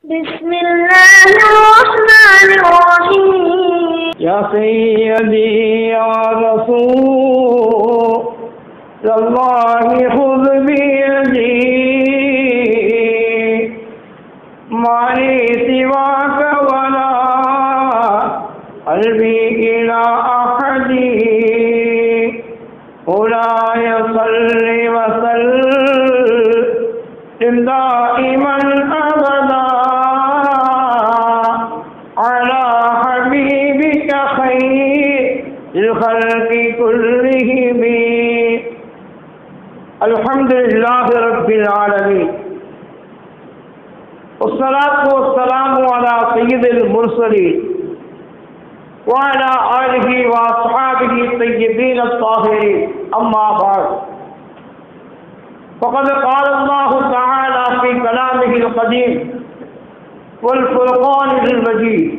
بسم الله الرحمن الرحيم يا سيدي يا رسول الله خذ بيدي ما لي سواك ولا قلبي إلى أحد مولاي صل وسلم دائما أبدا على حبيبك خير الخلق كلهم الحمد لله رب العالمين والصلاة والسلام على سيد المرسلين وعلى آله وأصحابه الطيبين الطاهرين أما بعد فقد قال الله تعالى في كلامه القديم والفرقان المجيد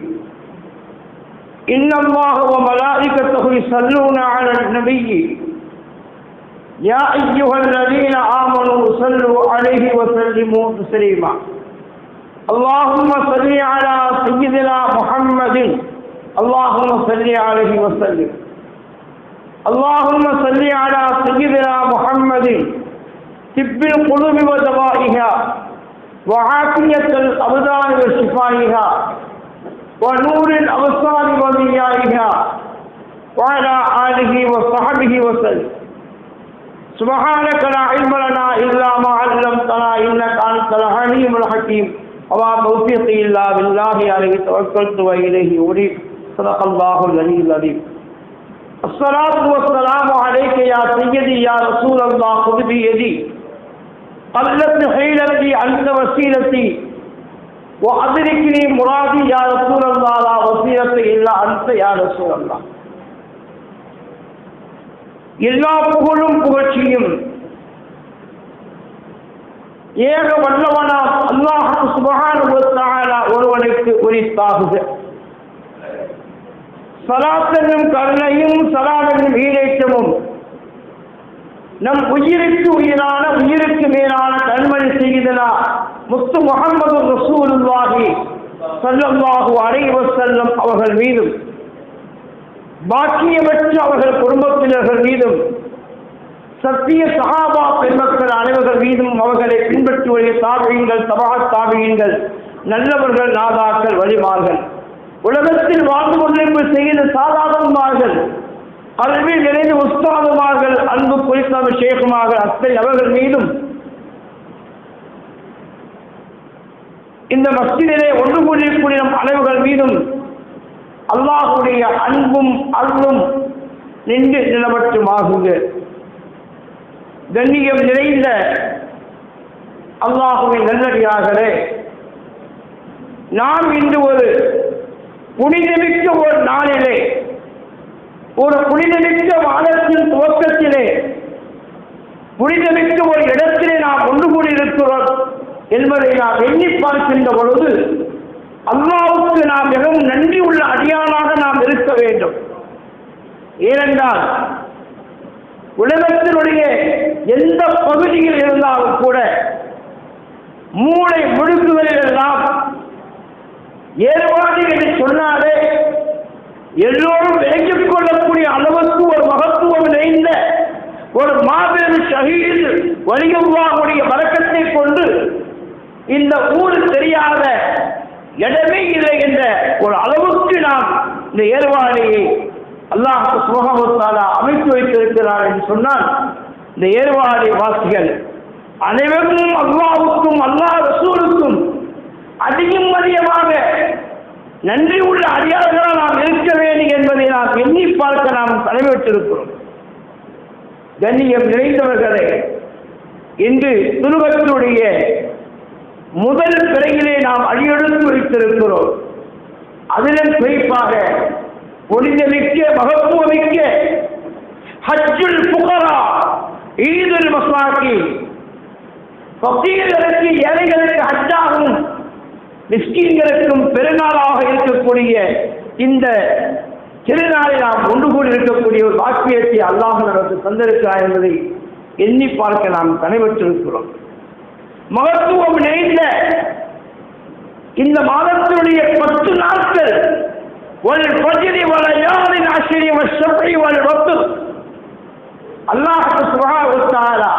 إن الله وملائكته يصلون على النبي يا أيها الذين آمنوا صلوا عليه وسلموا تسليما اللهم صل على سيدنا محمد اللهم صل عليه وسلم اللهم صل على سيدنا محمد طب القلوب ودوائها وعافية الأبدان وشفائها ونور الأبصار وضيائها وعلى آله وصحبه وسلم سبحانك لا علم لنا إلا ما علمتنا إنك أنت الحليم الحكيم وما توفيقي إلا بالله عليه توكلت وإليه أريد صدق الله العلي العظيم الصلاة والسلام عليك يا سيدي يا رسول الله خذ بيدي قلت حيلتي أنت وسيلتي وأدركني مرادي يا رسول الله لا وسيلة إلا أنت يا رسول الله எல்லா புகழும் புகழ்ச்சியும் ஏக வல்லவனாம் அல்லாஹ் சுபகான ஒருவனுக்கு உரித்தாகுக சலாத்தனும் கருணையும் சலாமென்னும் ஈரேற்றமும் நம் உயிருக்கு உயிரான உயிருக்கு மேலான கண்மணி செய்தனா முத்து முகமது ரசூலுல்லாஹி சல்லல்லாஹு அலைஹி வஸல்லம் அவர்கள் மீதும் பாக்கியமற்ற அவர்கள் குடும்பத்தினர்கள் மீதும் சத்திய சகாபா பெண்மக்கள் அனைவர்கள் மீதும் அவர்களை பின்பற்றி வழிய தாபியங்கள் சபா தாபியங்கள் நல்லவர்கள் நாதாக்கள் வழிமார்கள் உலகத்தில் வாழ்ந்து கொண்டிருப்பு செய்த சாதாரணமார்கள் கல்வி நிறைந்த உஸ்தாதுமார்கள் அன்பு குறித்த ஷேகுமார்கள் அத்தை அவர்கள் மீதும் இந்த மஸ்ஜிதிலே ஒன்று கூடியிருக்கூடிய நம் அனைவர்கள் மீதும் அல்லாஹுடைய அன்பும் அருளும் நின்று நிலவட்டுமாகுங்க கண்ணியம் நிறைந்த அல்லாஹுவின் நல்லடியார்களே நாம் இன்று ஒரு புனிதமிக்க ஒரு நாளிலே ஒரு புனிதமிக்க மாதத்தின் துவக்கத்திலே புனிதமிக்க ஒரு இடத்திலே நாம் ஒன்று கூடியிருக்கிறோம் என்பதை நாம் எண்ணி பார்க்கின்ற பொழுது அல்லாவுக்கு நாம் மிகவும் நன்றி உள்ள அடியானாக நாம் இருக்க வேண்டும் ஏனென்றால் உலகத்தினுடைய எந்த பகுதியில் இருந்தாலும் கூட மூளை முடுக்குகளில் எல்லாம் ஏற்பாடு என்று சொன்னாலே எல்லோரும் விளங்கிக் கொள்ளக்கூடிய அளவுக்கு ஒரு மகத்துவம் நிறைந்த ஒரு மாபெரும் ஷஹீத் வலியுல்லாவுடைய வழக்கத்தை கொண்டு இந்த ஊர் தெரியாத இடமே இல்லை என்ற ஒரு அளவுக்கு நாம் இந்த ஏர்வாடியை அல்லாஹ் சுகமத்தாலா அமைத்து வைத்திருக்கிறார் என்று சொன்னால் இந்த ஏர்வாடி வாசிகள் அனைவருக்கும் அல்லாவுக்கும் அல்லாஹ் ரசூலுக்கும் அதிகம் அதிகமாக நன்றி உள்ள அடியார்களால் நாம் இருக்க வேண்டும் என்பதை நாம் எண்ணி பார்க்க நாம் தலைமையிட்டிருக்கிறோம் கண்ணியம் நிறைந்தவர்களே இன்று துருவத்தினுடைய முதல் பிறையிலே நாம் அடியெடுத்து வைத்திருக்கிறோம் அதிலும் குறிப்பாக புனிதமிக்க மகத்துவமிக்க ஹஜ்ஜுல் புகரா ஈதுல் மசாக்கி பக்தீர்களுக்கு ஏழைகளுக்கு ஹஜ்ஜாகும் மிஸ்கீன்களுக்கும் பெருநாளாக இருக்கக்கூடிய இந்த திருநாளை நாம் ஒன்று கூடி இருக்கக்கூடிய ஒரு வாக்கியத்தை அல்லாஹ் நமக்கு தந்திருக்கிறார் என்பதை எண்ணி பார்க்க நாம் கனைவற்றிருக்கிறோம் மகத்துவம் நிறைந்த இந்த மாதத்தினுடைய பத்து நாட்கள் ஒரு பஜிரி வள யாரின் ஆசிரிய செப்பை வல் வத்து அல்லாஹ் சுகாவுத்தாரா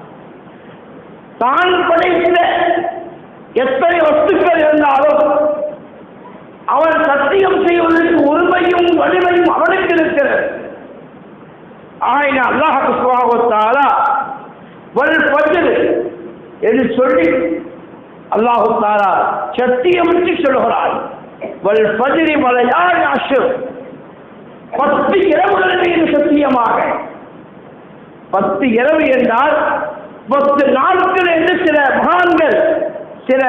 தான் படைத்த எத்தனை வஸ்துக்கள் இருந்தாலும் அவன் சத்தியம் செய்வதற்கு உரிமையும் வலிமையும் அவனுக்கு இருக்கிறது ஆயின அல்லாஹ் சுகாவுத்தாரா வல் பஜிர் என்று சொல்லி அல்லாஹு தாரா சத்தியமிட்டு சொல்கிறார் வல் பஜிரி மலையார் அஷு பத்து இரவுகள் மீது சத்தியமாக பத்து இரவு என்றால் பத்து நாட்கள் என்று சில மகான்கள் சில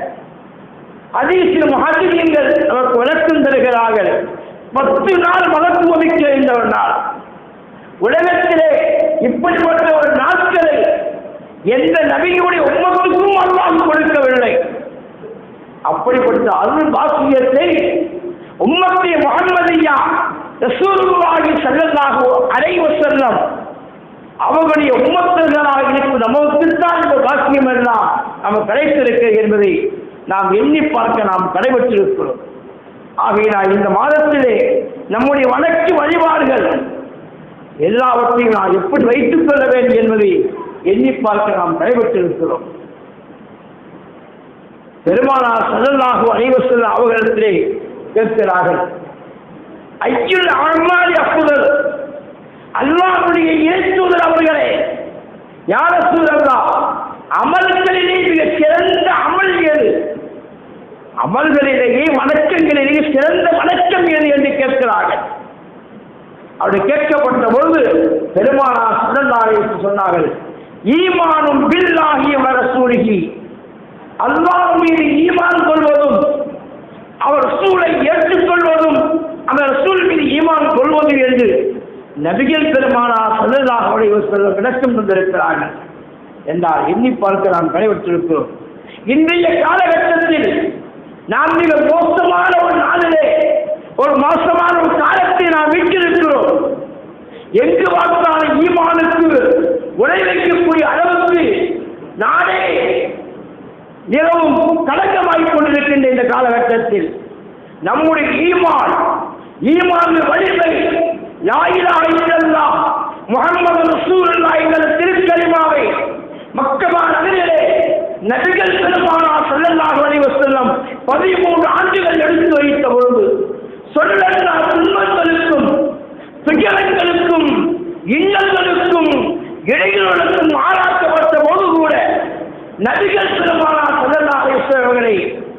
அதிக மகாஜியங்கள் நமக்கு விளக்கம் தருகிறார்கள் பத்து நாள் மகத்துவமிக்க இந்த ஒரு நாள் உலகத்திலே இப்படிப்பட்ட ஒரு நாட்களை எந்த நபியுடைய உம்மத்துக்கும் அல்லாஹ் கொடுக்கவில்லை அப்படிப்பட்ட அருள் பாக்கியத்தை உம்மத்தை முகமதியா ரசூலுல்லாஹி ஸல்லல்லாஹு அலைஹி வஸல்லம் அவர்களுடைய உம்மத்தர்களாக இருக்கும் நமக்குத்தான் இந்த பாக்கியம் எல்லாம் நமக்கு கிடைத்திருக்கு என்பதை நாம் எண்ணி பார்க்க நாம் கடைபெற்றிருக்கிறோம் ஆகையினால் இந்த மாதத்திலே நம்முடைய வணக்கு வழிபாடுகள் எல்லாவற்றையும் நாம் எப்படி வைத்துக் கொள்ள வேண்டும் என்பதை எண்ணி பார்க்க நாம் கடைபெற்றிருக்கிறோம் பெருமானார் சதல்லாக அனைவசல்ல அவர்களிடத்திலே கேட்கிறார்கள் ஐயுள் அம்மாடி அப்புதல் அல்லாஹுடைய இறைத்தூதர் அவர்களே யார சூழல்லா அமல்களிலே மிக சிறந்த அமல் எது அமல்களிலேயே வணக்கங்களிலேயே சிறந்த வணக்கம் எது என்று கேட்கிறார்கள் அப்படி கேட்கப்பட்ட பொழுது பெருமானார் சதல்லாரை சொன்னார்கள் ஈமானும் பில்லாகிய வரசூலிகி அல்லாஹ் மீது ஈமான் கொள்வதும் அவர் ரசூலை ஏற்றுக்கொள்வதும் அந்த ரசூல் மீது ஈமான் கொள்வதும் என்று நபிகள் பெருமானார் சல்லல்லாஹு அலைஹி வஸல்லம் விளக்கம் தந்திருக்கிறார்கள் என்றால் எண்ணி பார்க்க நாம் கடைபெற்றிருக்கிறோம் இன்றைய காலகட்டத்தில் நாம் மிக மோசமான ஒரு நாளிலே ஒரு மோசமான ஒரு காலத்தை நாம் வீட்டிருக்கிறோம் எங்கு பார்த்தாலும் ஈமானுக்கு உரை வைக்கக்கூடிய அளவுக்கு நாடே மிகவும் கலக்கமாகிக் கொண்டிருக்கின்ற இந்த காலகட்டத்தில் நம்முடைய ஈமான் ஈமான் வலிமை லாயிலா இல்லல்லா முகமது ரசூலுல்லா என்ற திருக்கலிமாவை மக்கமா நகரிலே நபிகள் பெருமானா ஸல்லல்லாஹு அலைஹி வஸல்லம் பதிமூன்று ஆண்டுகள் எடுத்து வைத்த பொழுது சொல்லல்லா துன்பங்களுக்கும் துயரங்களுக்கும் இன்னல்களுக்கும் இடைகளுக்கும் ஆளாக்கப்பட்ட போது கூட நபிகள் பெருமானா ஸல்லல்லாஹு அலைஹி வஸல்லம் அவர்களை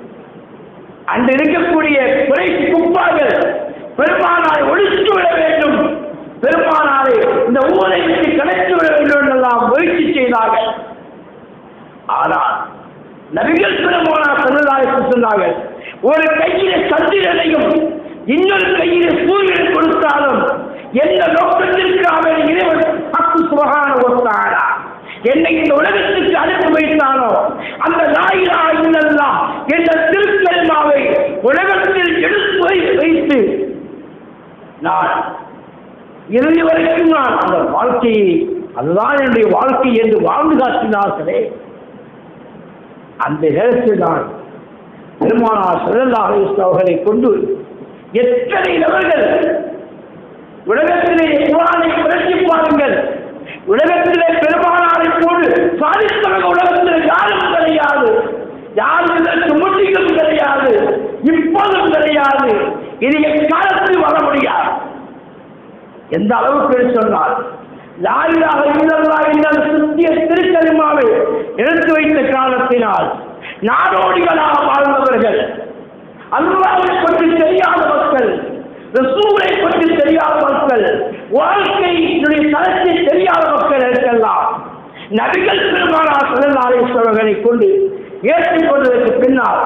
அன்று இருக்கக்கூடிய குறை குப்பார்கள் பெருமானாரை ஒழித்து விட வேண்டும் பெருமானாரை இந்த ஊரை விட்டு கலைத்து விட வேண்டும் என்றெல்லாம் முயற்சி செய்தார்கள் ஆனால் நபிகள் பெருமானார் சன்னதாயத்து சொன்னார்கள் ஒரு கையில சந்திரனையும் இன்னொரு கையில சூரியன் கொடுத்தாலும் எந்த நோக்கத்திற்காக இறைவன் அக்கு சுபகான ஒத்தாரா என்னை இந்த உலகத்துக்கு அனுப்பி வைத்தானோ அந்த நாயிலா இல்லல்லா என்ற திருக்கல்மாவை உலகத்தில் எடுத்து வை- வைத்து நான் இறுதி வரைக்கும் நான் அந்த வாழ்க்கையை அதுதான் என்னுடைய வாழ்க்கை என்று வாழ்ந்து காட்டினார்களே அந்த நேரத்தில் நான் பெருமானார் செல்லல்லா அவர்களை கொண்டு எத்தனை நபர்கள் உலகத்திலே குரானை புரட்சி பாருங்கள் உலகத்திலே பெருமானாரை போடு சாதித்தவர்கள் உலகத்தில் யாரும் கிடையாது யாரும் இதற்கு முற்றிலும் கிடையாது இப்போதும் கிடையாது இது எக்காலத்தில் வர முடியாது எந்த அளவுக்கு என்று சொன்னால் லாயிலாக இல்லல்லா என்ற சுத்திய திருக்கலிமாவை எடுத்து வைத்த காலத்தினால் நாடோடிகளாக வாழ்ந்தவர்கள் அல்லாவை பற்றி தெரியாத மக்கள் ரசூலை பற்றி தெரியாத மக்கள் வாழ்க்கையினுடைய தரத்தை தெரியாத மக்கள் இருக்கலாம் நபிகள் பெருமானார் சிறந்தாரேஸ்வரர்களை கொண்டு ஏற்றுக்கொண்டதற்கு பின்னால்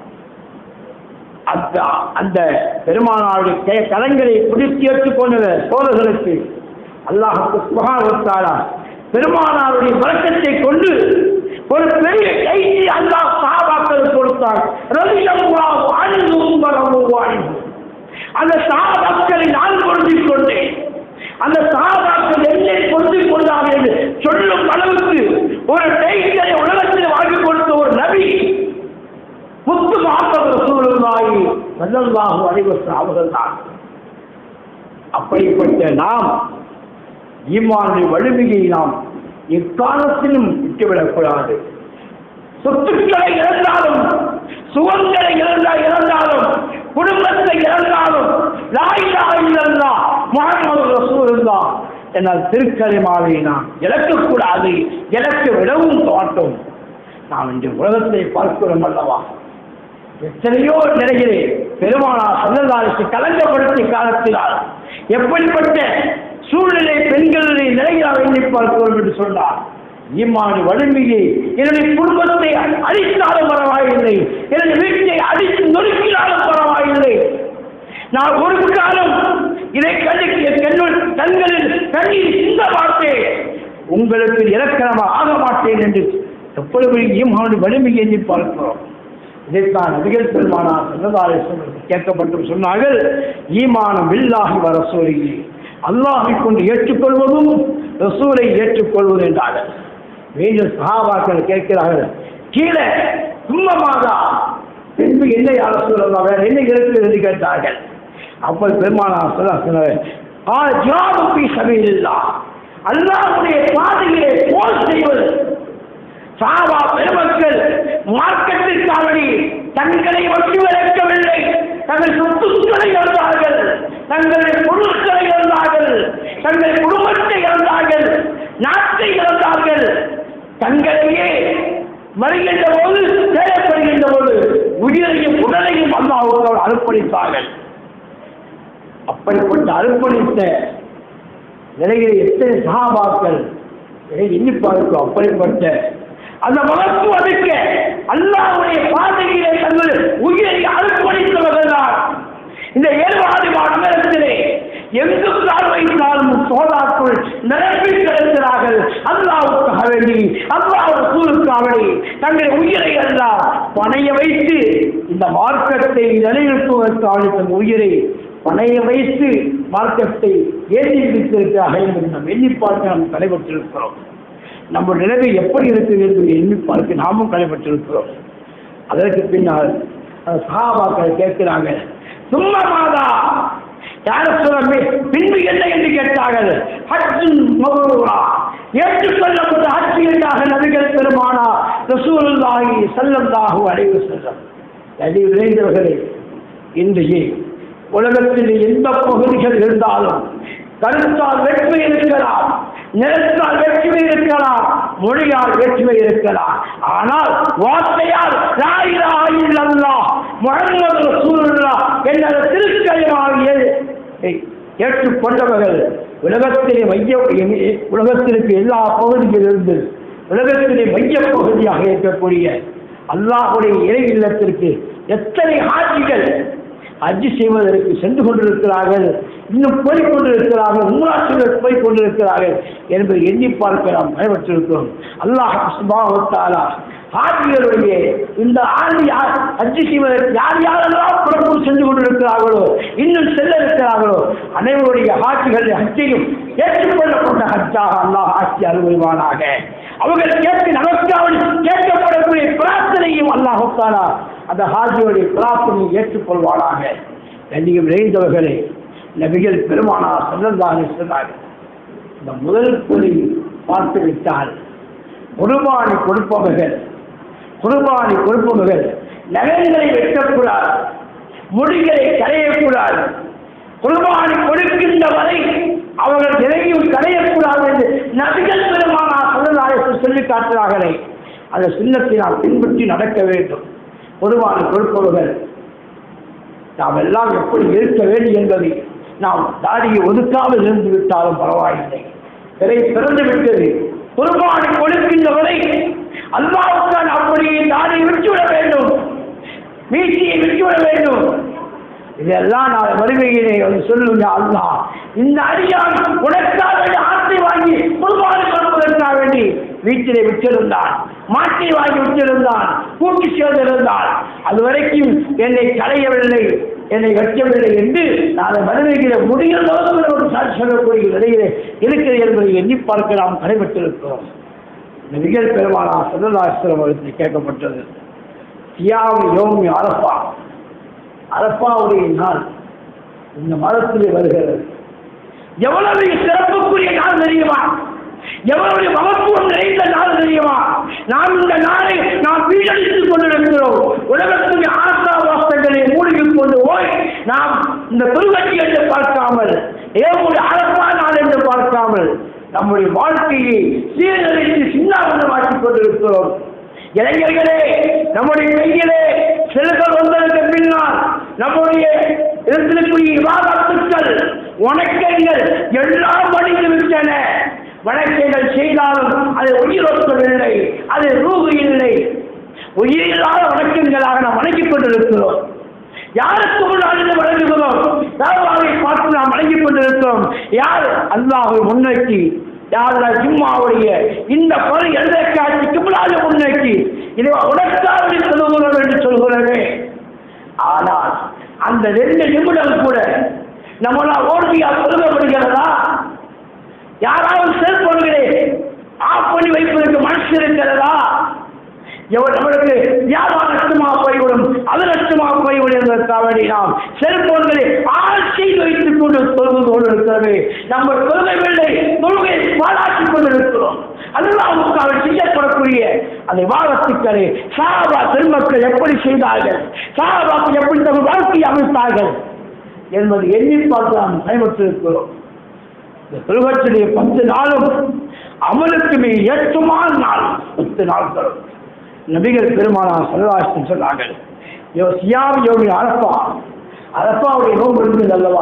அந்த அந்த பெருமானாருடைய கை- கரங்களை பிடித்து ஏற்றுக்கொண்ட சோழர்களுக்கு அல்லாஹுக்கு சுகாவத்தாரா பெருமானாருடைய வழக்கத்தை கொண்டு ஒரு பெரிய கைதி அல்லாஹ் சாபாக்கள் கொடுத்தார் ரவியம்மா வாழ்ந்தும் வரவும் வாழ்ந்து அந்த சாபாக்களை நான் கொடுத்துக் கொண்டேன் அந்த சாபாக்கள் என்னை கொடுத்துக் கொண்டார்கள் என்று சொல்லும் அளவுக்கு ஒரு டைட்டரை உலகத்தில் வாங்கி கொடுத்த ஒரு நபி முத்து மாத்தவர் ரசூலுல்லாஹி ஸல்லல்லாஹு அலைஹி வஸல்லம் அவர்கள் தான் அப்படிப்பட்ட நாம் ஈமானின் வலிமையை நாம் எக்காலத்திலும் விட்டுவிடக்கூடாது சொத்துக்களை இழந்தாலும் சுகங்களை இழந்தா இழந்தாலும் குடும்பத்தை இழந்தாலும் லாயிலா இல்லல்லா முகமது ரசூலுல்லா என்னால் திருக்கலிமாவை நாம் இழக்கக்கூடாது இழக்க விடவும் தோட்டும் நாம் இன்று உலகத்தை பார்க்கிறோம் அல்லவா எத்தனையோ நிலையிலே பெருமானா சந்ததாரிக்கு கலங்கப்படுத்திய காலத்தினால் எப்படிப்பட்ட சூழ்நிலை பெண்களுடைய நிலையாக எண்ணி பார்க்கிறோம் என்று சொன்னார் ஈமானி வலிமையை என்னுடைய குடும்பத்தை அழித்தாலும் பரவாயில்லை எனது வீட்டை அடித்து நொறுக்கினாலும் பரவாயில்லை நான் ஒரு காலம் இதை கண்ணுக்கு கண்ணுள் கண்களில் கண்ணீர் சிந்த மாட்டேன் உங்களுக்கு இலக்கணமாக ஆக மாட்டேன் என்று எப்பொழுது ஈமானி வலிமையை எண்ணி பார்க்கிறோம் இதைத்தான் நபிகள் பெருமானார் சன்னதாரேஸ்வரர் கேட்கப்பட்டு சொன்னார்கள் ஈமானம் இல்லாஹி வர சூழி அல்லாஹை கொண்டு ஏற்றுக்கொள்வதும் ரசூலை ஏற்றுக்கொள்வது என்றார்கள் மீண்டும் சஹாபாக்கள் கேட்கிறார்கள் கீழே சும்மமாதா பின்பு என்ன யார சொல்லலாம் வேற என்ன இருக்கிறது என்று கேட்டார்கள் அப்போ பெருமானார் சொல்ல சொன்னார்கள் ஆ ஜிராபி சபையில்லா அல்லாஹ்வுடைய பாதையிலே போர் செய்வது சாபா பெருமக்கள் மார்க்கத்திற்காவடி தங்களை வட்டி விளக்கவில்லை தங்கள் சொத்துக்களை இழந்தார்கள் தங்களுடைய பொருட்களை இழந்தார்கள் தங்கள் குடும்பத்தை இழந்தார்கள் நாட்டை இழந்தார்கள் தங்களையே வருகின்ற போது தேவைப்படுகின்ற போது உயிரையும் உடலையும் அல்லாஹ் அர்ப்பணித்தார்கள் அப்படிப்பட்ட அர்ப்பணித்த நிலையிலே எத்தனை சகாபாக்கள் இதை எண்ணி பார்க்கிறோம் அப்படிப்பட்ட அந்த மகத்துவமிக்க அல்லாவுடைய பாதையிலே தங்கள் உயிரை அர்ப்பணித்தவர்கள் தான் இந்த ஏழ்வாதி நகரத்திலே எங்கு கால் வைத்தாலும் சோதாக்குள் நிரப்பி கிடக்கிறார்கள் அல்லாவுக்காக வேண்டி அல்லாஹ் சூழுக்காக வேண்டி தங்கள் உயிரை எல்லாம் பணைய வைத்து இந்த மார்க்கத்தை நிலைநிறுத்துவதற்காக தன் உயிரை பணைய வைத்து மார்க்கத்தை ஏற்றி வைத்திருக்கிறார்கள் என்று நாம் எண்ணி பார்க்க நாம் தலைப்பட்டிருக்கிறோம் நம்ம நிலைமை எப்படி இருக்குது என்று எண்ணி பார்க்க நாமும் தலைப்பட்டிருக்கிறோம் அதற்கு பின்னால் அந்த சகாபாக்கள் கேட்கிறாங்க சும்மா மாதா யார சொல்ல பின்பு என்ன என்று கேட்டார்கள் ஹஜ்ஜுன் மபரூரா ஏற்றுக்கொள்ளப்பட்ட ஹஜ் என்றாக நபிகள் பெருமானா ரசூலுல்லாஹி ஸல்லல்லாஹு அலைஹி வஸல்லம் அடி விளைந்தவர்களே இன்றையே உலகத்தில் எந்த பகுதிகள் இருந்தாலும் கருத்தால் வெற்றி இருக்கலாம் நிலத்தால் வெற்றி இருக்கலாம் மொழியால் வெற்றி இருக்கலாம் ஆனால் வார்த்தையால் லாயிலாயில் அல்லாஹ் முகமது ரசூலுல்லாஹ் என்ற திருக்கல்யாகிய ஏற்றுக்கொண்டவர்கள் உலகத்திலே மைய உலகத்திற்கு எல்லா பகுதியிலிருந்து உலகத்திலே மைய பகுதியாக இருக்கக்கூடிய அல்லாஹுடைய இறை இல்லத்திற்கு எத்தனை ஆட்சிகள் ஹஜ்ஜி செய்வதற்கு சென்று கொண்டிருக்கிறார்கள் இன்னும் போய் கொண்டிருக்கிறார்கள் மூலாட்சிகள் போய் கொண்டிருக்கிறார்கள் என்பதை எண்ணி பார்க்க நாம் பயப்பட்டிருக்கிறோம் அல்லாஹ் சுபாவத்தாலா ஹாஜிகளுடைய இந்த ஆண்டு யார் ஹஜ்ஜி செய்வதற்கு யார் யாரெல்லாம் புறப்பட்டு சென்று கொண்டிருக்கிறார்களோ இன்னும் செல்ல இருக்கிறார்களோ அனைவருடைய ஹாஜிகள் ஹஜ்ஜையும் ஏற்றுக்கொள்ளப்பட்ட ஹஜ்ஜாக அல்லாஹ் ஆட்சி அருள்வானாக அவர்கள் கேட்க நமக்காவது கேட்கப்படக்கூடிய பிரார்த்தனையும் அல்லாஹாலா அந்த ஹாஜியுடைய பிரார்த்தனையை ஏற்றுக்கொள்வானாக கண்ணியம் நிறைந்தவர்களே நபிகள் பெருமானா சொல்லந்தானே சொன்னார்கள் இந்த முதல் குறி பார்த்து விட்டால் குருபானி கொடுப்பவர்கள் குருபானி கொடுப்பவர்கள் நகங்களை வெட்டக்கூடாது முடிகளை கரையக்கூடாது குர்பானி கொடுக்கின்ற வரை அவர்கள் எதையும் கரையக்கூடாது என்று நபிகள் பெருமானா சொல்லலாக சொல்லி காட்டுகிறார்களே அந்த சின்னத்தை நாம் பின்பற்றி நடக்க வேண்டும் குர்பானி கொடுப்பவர்கள் நாம் எல்லாம் எப்படி இருக்க வேண்டும் என்பதை நாம் தாடியை ஒதுக்காமல் இருந்து விட்டாலும் பரவாயில்லை திரை திறந்து விட்டது குர்பானி கொடுக்கின்ற வரை அல்லாவுக்கான் அப்படியே தாடியை விட்டுவிட வேண்டும் மீட்சியை விட்டுவிட வேண்டும் இதெல்லாம் நான் வறுமையிலே வந்து சொல்லுங்க அல்லா இந்த அடியான் உனக்காக வேண்டி ஆட்டை வாங்கி குர்பானி கொடுப்பதற்காக வேண்டி வீட்டிலே விட்டிருந்தான் மாட்டை வாங்கி விட்டிருந்தான் கூட்டி சேர்ந்திருந்தான் அது வரைக்கும் என்னை களையவில்லை என்னை வெட்டவில்லை என்று நான் வறுமைகிற முடிகிற அளவுக்கு ஒரு சாட்சி சொல்லக்கூடிய நிலையிலே இருக்கிறது என்பதை எண்ணி பார்க்க நாம் கடைபெற்றிருக்கிறோம் நபிகள் பெருமானா சததாசிரம் அவர்களுக்கு கேட்கப்பட்டது சியாமி யோமி அரப்பா அரப்பாவுடைய நாள் இந்த மதத்திலே வருகிறது எவ்வளவு சிறப்புக்குரிய நாள் தெரியுமா எவ்வளவு மகத்துவம் நிறைந்த நாள் தெரியுமா நாம் இந்த நாளை நாம் வீடடித்துக் கொண்டிருக்கிறோம் உலகத்துடைய ஆசா வாசங்களை மூழ்கிக் கொண்டு போய் நாம் இந்த துருவட்டி என்று பார்க்காமல் ஏவுடைய அரப்பா நாள் என்று பார்க்காமல் நம்முடைய வாழ்க்கையை சீரழித்து சின்னாபனமாக்கிக் கொண்டிருக்கிறோம் இளைஞர்களே நம்முடைய கையிலே செல்கள் வந்ததற்கு பின்னால் நம்முடைய இருக்கக்கூடிய விவாதத்துக்கள் வணக்கங்கள் எல்லாம் மடிந்து விட்டன வணக்கங்கள் செய்தாலும் அது உயிரொக்கவில்லை அது ரூபு இல்லை உயிரில்லாத வணக்கங்களாக நாம் வணங்கிக் கொண்டிருக்கிறோம் யாருக்கு முன்னால் இருந்து வணங்குகிறோம் யாரை பார்த்து நாம் வணங்கிக் கொண்டிருக்கிறோம் யார் அல்லாஹை முன்னோக்கி யாருடைய ஜிம்மாவுடைய இந்த பணி எழுதக்காட்சி கிபிலாக முன்னோக்கி இது உனக்காக சொல்லுகிறோம் என்று சொல்கிறோமே ஆனால் அந்த ரெண்டு நிமிடம் கூட நம்மளால் ஓர்மையா சொல்லுகிறதா யாராவது செல்போன்களை ஆஃப் பண்ணி வைப்பதற்கு மனசு இருக்கிறதா எவ்வளவு நம்மளுக்கு வியாபாரம் நஷ்டமாக போய்விடும் அது நஷ்டமாக போய்விடும் என்பதற்காக வேண்டி நாம் செல்போன்களை ஆள் செய்து வைத்துக் கொண்டு தொழுது கொண்டு இருக்கிறது நம்ம தொழுகவில்லை தொழுகை பாராட்டிக் கொண்டிருக்கிறோம் அல்லாவுக்காக செய்யப்படக்கூடிய அந்த விவாதத்துக்களை சாபா பெருமக்கள் எப்படி செய்தார்கள் சாபாக்கள் எப்படி தங்கள் வாழ்க்கையை அமைத்தார்கள் என்பது எண்ணி பார்த்து நாம் பயன்பட்டிருக்கிறோம் இந்த திருவச்சுடைய பத்து நாளும் அமலுக்கு மிக ஏற்றமான நாள் பத்து நாட்களும் நபிகள் பெருமானார் சரதாசன் சொன்னார்கள் யோ சியாம் யோகி அரப்பா அரப்பாவுடைய நோன்பு இருக்குது அல்லவா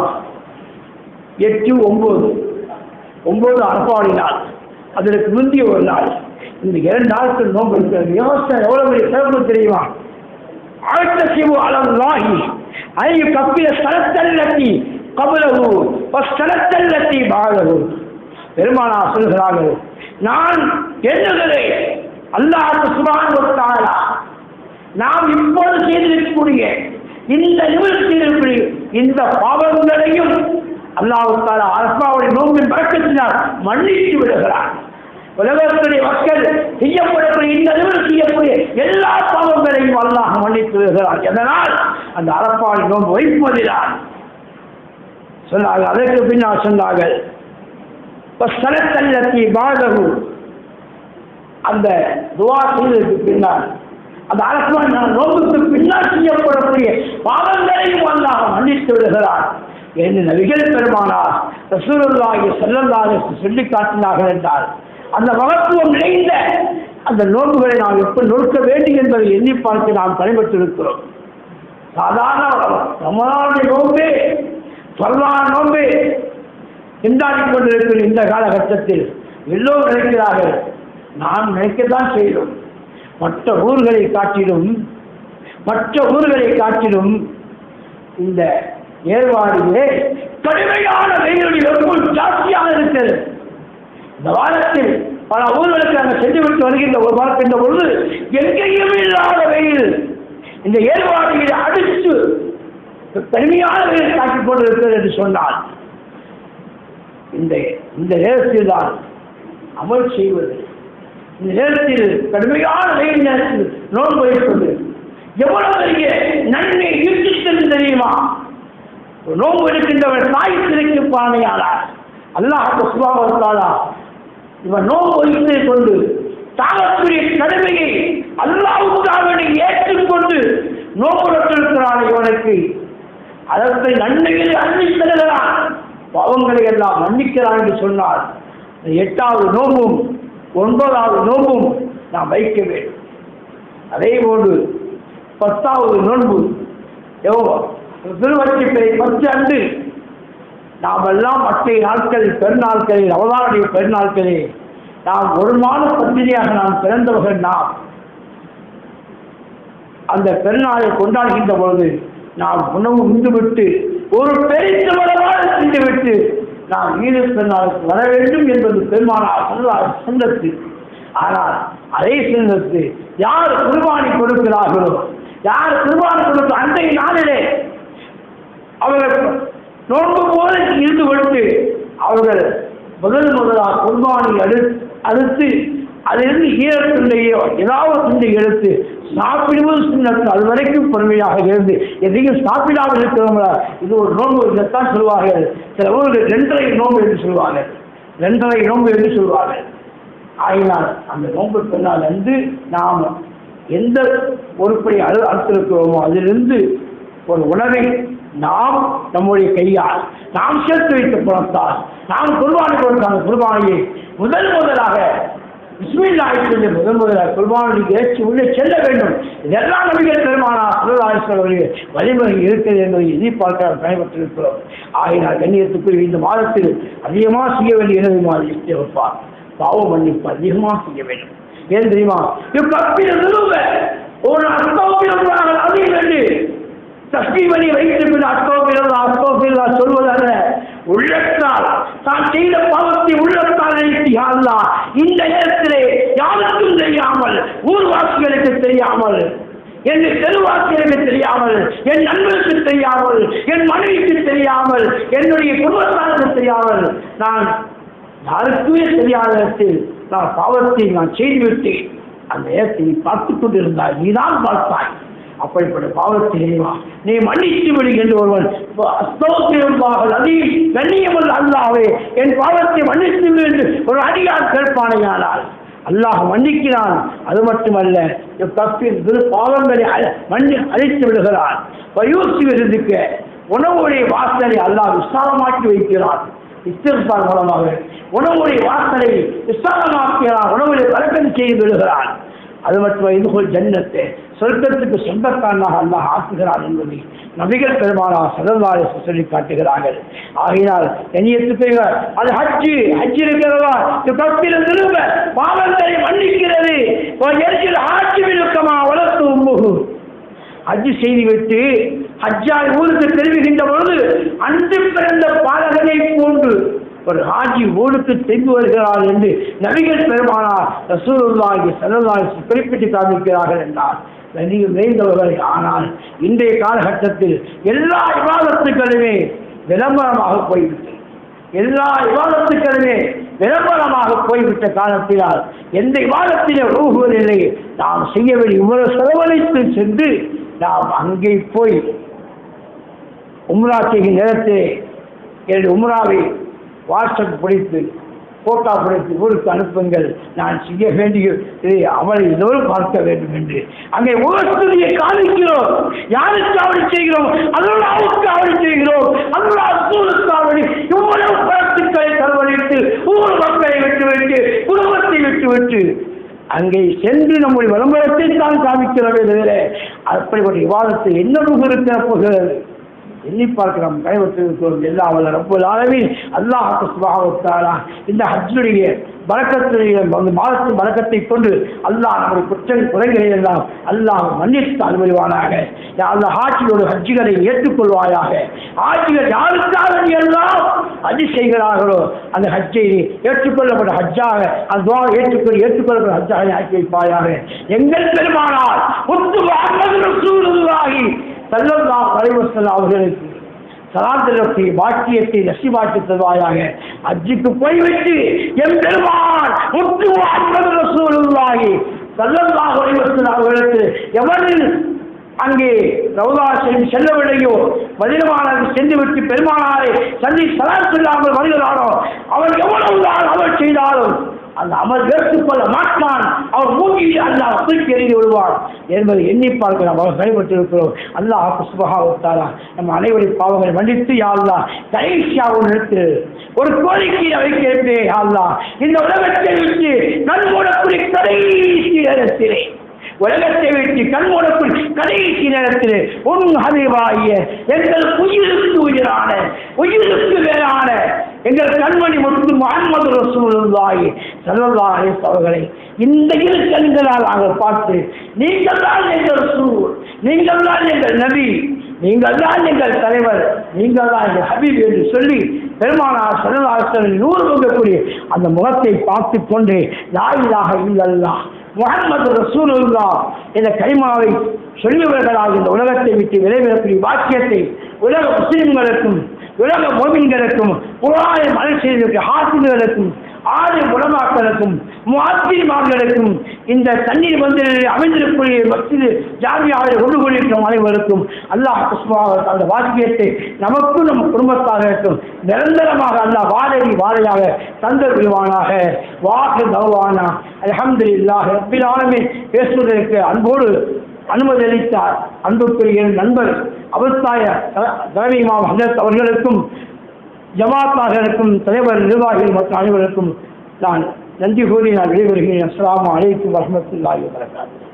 எட்டு ஒன்பது ஒன்பது அரப்பாவுடைய நாள் அதற்கு முந்தைய ஒரு நாள் இந்த இரண்டு நாட்கள் நோன்பு இருக்கிறது யோசனை எவ்வளவு பெரிய சிறப்பு தெரியுமா அடுத்த சிவு அலல்லாஹி ஐ கப்பில ஸ்தலத்தல்லத்தி கபலகு ஸ்தலத்தல்லத்தி பாககு பெருமானா சொல்கிறார்கள் நான் எண்ணுகிறேன் அல்லாஹ் சுபான் கொடுத்தாரா நாம் இப்போது செய்திருக்கக்கூடிய இந்த நிமிடத்தில் இந்த பாவங்களையும் அல்லாஹுத்தால அரசாவுடைய நோம்பின் பழக்கத்தினால் மன்னித்து விடுகிறார் உலகத்துடைய மக்கள் செய்யப்படக்கூடிய இந்த நிமிடம் செய்யக்கூடிய எல்லா பாவங்களையும் அல்லாஹ் மன்னித்து விடுகிறார் அதனால் அந்த அரப்பாவை நோன்பு வைப்பதில்தான் சொன்னார்கள் அதற்கு பின்னால் சொன்னார்கள் ஸ்தலத்தல்லத்தி பாதகு அந்த துவா செய்ததற்கு பின்னால் அந்த அரசாங்க நோம்புக்கு பின்னால் செய்யப்படக்கூடிய பாவங்களையும் அல்லாஹ் மன்னித்து விடுகிறார் என்று நபிகள் பெருமானார் ரசூலுல்லாஹி ஸல்லல்லாஹு சொல்லி காட்டினார்கள் என்றால் அந்த மகத்துவம் நிறைந்த அந்த நோன்புகளை நாம் எப்படி நொறுக்க வேண்டும் என்பதை எண்ணி பார்த்து நாம் பயன்பட்டிருக்கிறோம் சாதாரண ரமலானுடைய நோன்பு சொல்லான நோன்பு திண்டாடி கொண்டிருக்கிற இந்த காலகட்டத்தில் எல்லோரும் நினைக்கிறார்கள் நாம் நினைக்கத்தான் செய்கிறோம் மற்ற ஊர்களை காட்டிலும் மற்ற ஊர்களை காட்டிலும் இந்த ஏர்வாடியிலே கடுமையான வெயிலுடைய வெப்பம் ஜாஸ்தியாக இருக்கிறது இந்த வாரத்தில் பல ஊர்களுக்கு நாங்கள் சென்று விட்டு வருகின்ற ஒரு பார்க்கின்ற பொழுது எங்கேயும் இல்லாத வெயில் இந்த ஏர்வாடியில் அடித்து கடுமையான வெயில் தாக்கிக் கொண்டிருக்கிறது என்று சொன்னால் இந்த இந்த நேரத்தில் தான் அமல் செய்வது இந்த நேரத்தில் கடுமையான வெயில் நேரத்தில் நோன்பு வைப்பது எவ்வளவு பெரிய நன்மை ஈர்த்து தெரியுமா ஒரு நோன்பு இருக்கின்றவர் தாய் திரைக்கு பானையானார் அல்லாஹ் சுபாவத்தாளா இவன் நோன்பு வைத்து கொண்டு தாகக்கூடிய கடமையை அல்லாவுக்காக ஏற்றுக்கொண்டு நோன்பு இருக்கிறான் இவனுக்கு அதற்கு நன்மைகளை அள்ளி தருகிறான் பாவங்களை எல்லாம் மன்னிக்கிறான் என்று சொன்னார் இந்த எட்டாவது நோம்பும் ஒன்பதாவது நோம்பும் நாம் வைக்க வேண்டும் அதே போன்று பத்தாவது நோன்பு எவ்வளோ திருவச்சிப்பிரை பத்து அன்று நாம் எல்லாம் மற்ற நாட்களில் பெருநாட்களில் அவதாருடைய பெருநாட்களில் நாம் ஒரு மாத பத்திரியாக நாம் பிறந்தவர்கள் நாம் அந்த பெருநாளை கொண்டாடுகின்ற பொழுது நாம் உணவு உண்டுவிட்டு ஒரு பெருந்தவளமாக சென்றுவிட்டு நாம் ஈடு பெருநாளுக்கு வர வேண்டும் என்பது பெருமானார் சொன்னார் சொந்தத்து ஆனால் அதே சொந்தத்து யார் குர்பானி கொடுக்கிறார்களோ யார் குர்பானி கொடுத்த அன்றைய நாளிலே அவர்கள் நோன்பு போல இருந்து விட்டு அவர்கள் முதல் முதலாக குர்பானி அடு அறுத்து அதிலிருந்து ஈரத்துண்டையோ ஏதாவது துண்டை எடுத்து சாப்பிடுவது சுண்ணத்து அது வரைக்கும் பொறுமையாக இருந்து எதையும் சாப்பிடாமல் இருக்கிறவங்களா இது ஒரு நோன்பு இதைத்தான் சொல்வார்கள் சில ஊர்கள் ரெண்டரை நோன்பு என்று சொல்வார்கள் ரெண்டரை நோன்பு என்று சொல்வார்கள் ஆகினால் அந்த நோன்பு சொன்னால் வந்து நாம் எந்த பொறுப்பை அழு அழுத்திருக்கிறோமோ அதிலிருந்து ஒரு உணவை நாம் நம்முடைய கையால் நாம் சேர்த்து வைத்த பணத்தால் நாம் குர்பானி கொடுத்த அந்த குர்பானியை முதல் முதலாக விஸ்மில்லாஹிலிருந்து முதல் முதலாக குர்பானிக்கு ஏற்றி உள்ளே செல்ல வேண்டும் இதெல்லாம் நபிகள் பெருமானா சுல்லாஹிஸ்வரர்களுடைய வழிமுறை இருக்கிறது என்பதை எதிர்பார்க்க பயன்பட்டிருக்கிறோம் ஆகினால் கண்ணியத்துக்குரிய இந்த மாதத்தில் அதிகமாக செய்ய வேண்டிய இனது மாதிரி வைப்பார் பாவ மன்னிப்பு அதிகமாக செய்ய வேண்டும் ஏன் தெரியுமா இப்ப நிறுவ ஒரு அஸ்தோபிரம் அதிக வேண்டு தஸ்மீமணி வைத்திருப்பின் அஸ்தோபிரம் அஸ்தோபில்லா சொல்வதல்ல உள்ளத்தால் தான் செய்த பாவத்தை உள்ளத்தால் நினைத்தியா இந்த நேரத்திலே யாருக்கும் தெரியாமல் ஊர்வாசிகளுக்கு தெரியாமல் என் தெருவாசிகளுக்கு தெரியாமல் என் நண்பருக்கு தெரியாமல் என் மனைவிக்கு தெரியாமல் என்னுடைய குடும்பத்தாருக்கு தெரியாமல் நான் யாருக்குமே தெரியாத இடத்தில் நான் பாவத்தை நான் செய்துவிட்டேன் அந்த நேரத்தை நீ பார்த்துக் கொண்டிருந்தாய் நீதான் பார்த்தாய் அப்படிப்பட்ட பாவத்தை நீவா நீ மன்னித்து விடு என்று ஒருவன் அஸ்தோத்திரமாக நதி கண்ணியமல் அல்லாவே என் பாவத்தை மன்னித்து விடு என்று ஒரு அடியார் கேட்பானையானால் அல்லாஹ் மன்னிக்கிறான் அது மட்டுமல்ல தப்பின் திரு பாவங்களை அழ- மன்னி அழித்து விடுகிறான் வயோசி விருதுக்க உணவுடைய வாசலை அல்லாஹ் விசாலமாக்கி வைக்கிறான் இஸ்திருப்பார் மூலமாக உணவுடைய வாசலை விசாலமாக்கிறான் உணவுடைய பழக்கம் செய்து விடுகிறான் அது மட்டும் இதுபோல் ஜன்னத்தை சொர்க்கத்துக்கு சொந்தக்காரனாக அல்லாஹ் ஆக்குகிறான் என்பதை நபிகள் பெருமானா சதந்தாரை சொல்லி காட்டுகிறார்கள் ஆகினால் கண்ணியத்துக்கு அது ஹஜ்ஜு ஹஜ்ஜு இருக்கிறதா கப்பில திரும்ப பாவங்களை மன்னிக்கிறது எரிச்சல் ஆட்சி விழுக்கமா வளர்த்து உம்முகு ஹஜ்ஜு செய்துவிட்டு ஹஜ்ஜாய் ஊருக்கு தெரிவிக்கின்ற பொழுது அன்று பிறந்த பாலகனை போன்று ஒரு ஹாஜி ஊருக்கு திரும்பி வருகிறார் என்று நபிகள் பெருமானார் ரசூலுல்லாஹி ஸல்லல்லாஹு அலைஹி குறிப்பிட்டு காண்பிக்கிறார்கள் என்றார் கண்ணியம் நிறைந்தவர்கள் ஆனால் இன்றைய காலகட்டத்தில் எல்லா விவாதத்துக்களுமே விளம்பரமாக போய்விட்டது எல்லா விவாதத்துக்களுமே விளம்பரமாக போய்விட்ட காலத்தினால் எந்த விவாதத்திலே ஊகுவதில்லை நாம் செய்ய வேண்டிய இவ்வளவு செலவழித்து சென்று நாம் அங்கே போய் உம்ரா செய்யும் நேரத்திலே என்னுடைய உம்ராவை வாட்ஸ்அப் பிடித்து போட்டோ பிடித்து ஊருக்கு அனுப்புங்கள் நான் செய்ய வேண்டிய இதை அவளை இதோடு பார்க்க வேண்டும் என்று அங்கே உலகத்துடைய காணிக்கிறோம் யாருக்கு அவளை செய்கிறோம் அல்லாவுக்கு அவளை செய்கிறோம் அல்லா சூழலுக்கு அவளை இவ்வளவு பழத்துக்களை செலவழித்து ஊர் மக்களை விட்டுவிட்டு குடும்பத்தை விட்டுவிட்டு அங்கே சென்று நம்முடைய விளம்பரத்தை தான் காமிக்கிறவே தவிர அப்படிப்பட்ட விவாதத்தை என்ன இருக்கிற போகிறது எண்ணி பார்க்கிறோம் கைவற்றிருக்கிறோம் எல்லா வல்ல ரப்பல் ஆலமீன் அல்லாஹ் சுபாவத்தாலா இந்த ஹஜ்ஜுடைய பறக்கத்துடைய அந்த மாதத்தின் பறக்கத்தை கொண்டு அல்லாஹ் நம்முடைய குற்ற குறைகளை எல்லாம் அல்லாஹ் மன்னித்து அனுமதிவானாக அந்த ஆட்சியோட ஹஜ்ஜுகளை ஏற்றுக்கொள்வாயாக ஆட்சிகள் யாருக்காக நீ எல்லாம் ஹஜ் செய்கிறார்களோ அந்த ஹஜ்ஜை நீ ஏற்றுக்கொள்ளப்பட்ட ஹஜ்ஜாக அந்த துவா ஏற்றுக்கொள்ள ஏற்றுக்கொள்ளப்பட்ட ஹஜ்ஜாக ஆக்கி வைப்பாயாக எங்கள் பெருமானார் முத்து முகமது ரசூலுல்லாஹி சல்லல்லாஹு அலைஹி வஸல்லம் அவர்களுக்கு சலாத்திரத்தை பாக்கியத்தை நசிபாக்கி தருவாயாக அஜிக்கு போய்விட்டு என் பெருமான் முத்து முகமது ரசூலுல்லாஹி சல்லல்லாஹு அலைஹி வஸல்லம் அவர்களுக்கு எவரில் அங்கே ரவுதா சென்று செல்லவில்லையோ மதினமானது சென்று விட்டு பெருமானாரை சந்தி சலாம் செல்லாமல் வருகிறாரோ அவர் எவ்வளவு நாள் அவர் செய்தாலும் அந்த அமல் ஏற்றுக்கொள்ள மாட்டான் அவர் மூங்கில் அல்லாஹ் தூக்கி எறிந்து விடுவார் என்பதை எண்ணி பார்க்க நாம் அவர் கைப்பற்றிருக்கிறோம் அல்லாஹ் சுபகாவத்தாரா நம்ம அனைவரின் பாவங்களை மன்னித்து யாழ்லா கடைசியாக ஒன்று எடுத்து ஒரு கோரிக்கையை வைக்கிறேன் யாழ்லா இந்த உலகத்தை விட்டு கண் மூடக்கூடிய கடைசி நேரத்திலே உலகத்தை விட்டு கண்மூடக்குள் கடைசி நேரத்தில் உன் ஹபிபாகிய எங்கள் உயிருக்கு உயிரான உயிருக்கு வேறான எங்கள் கண்மணி முத்து முகமது ரசூலுல்லாஹி ஸல்லல்லாஹு அலைஹி அவர்களை இந்த இரு கண்களால் நாங்கள் பார்த்து நீங்கள் தான் எங்கள் ரசூல் நீங்கள் தான் எங்கள் நபி நீங்கள் தான் எங்கள் தலைவர் நீங்கள் தான் எங்கள் ஹபீப் என்று சொல்லி பெருமானார் சல்லாஹன் நூறு பங்கக்கூடிய அந்த முகத்தை பார்த்து கொண்டு லாயிலாக இல்லல்லா முகமது ரசூலுல்லா என்ற கரிமாவை சொல்லியவர்களாக இந்த உலகத்தை விட்டு விளைவிடக்கூடிய வாக்கியத்தை உலக முஸ்லிம்களுக்கும் உலக மோமின்களுக்கும் புறாய மலை செய்திருக்கிற ஹாசிம்களுக்கும் ஆறு உலமாக்களுக்கும் முஆத்திமார்களுக்கும் இந்த தண்ணீர் வந்து அமைந்திருக்கக்கூடிய மஸ்ஜிது ஜாமியாவில் கொண்டு கொண்டிருக்கும் அனைவருக்கும் அல்லாஹ் குஸ்மாக அந்த வாக்கியத்தை நமக்கும் நம் குடும்பத்தார்களுக்கும் நிரந்தரமாக அல்லாஹ் வாழை வாழையாக தந்த விடுவானாக வாக்கு தவானா அல்ஹம்துலில்லாஹ் ரப்பில் ஆலமீன் பேசுவதற்கு அன்போடு அனுமதி அளித்தார் அன்புக்குரிய என் நண்பர் அவஸ்தாய தலைமைமா ஹஜரத் அவர்களுக்கும் ஜமாத்தார்களுக்கும் தலைவர் நிர்வாகிகள் மற்றும் அனைவருக்கும் நான் நன்றி கூறி நான் விடைபெறுகிறேன் அஸ்ஸலாமு அலைக்கும் வரஹ்மத்துல்லாஹி வபரகாத்துஹு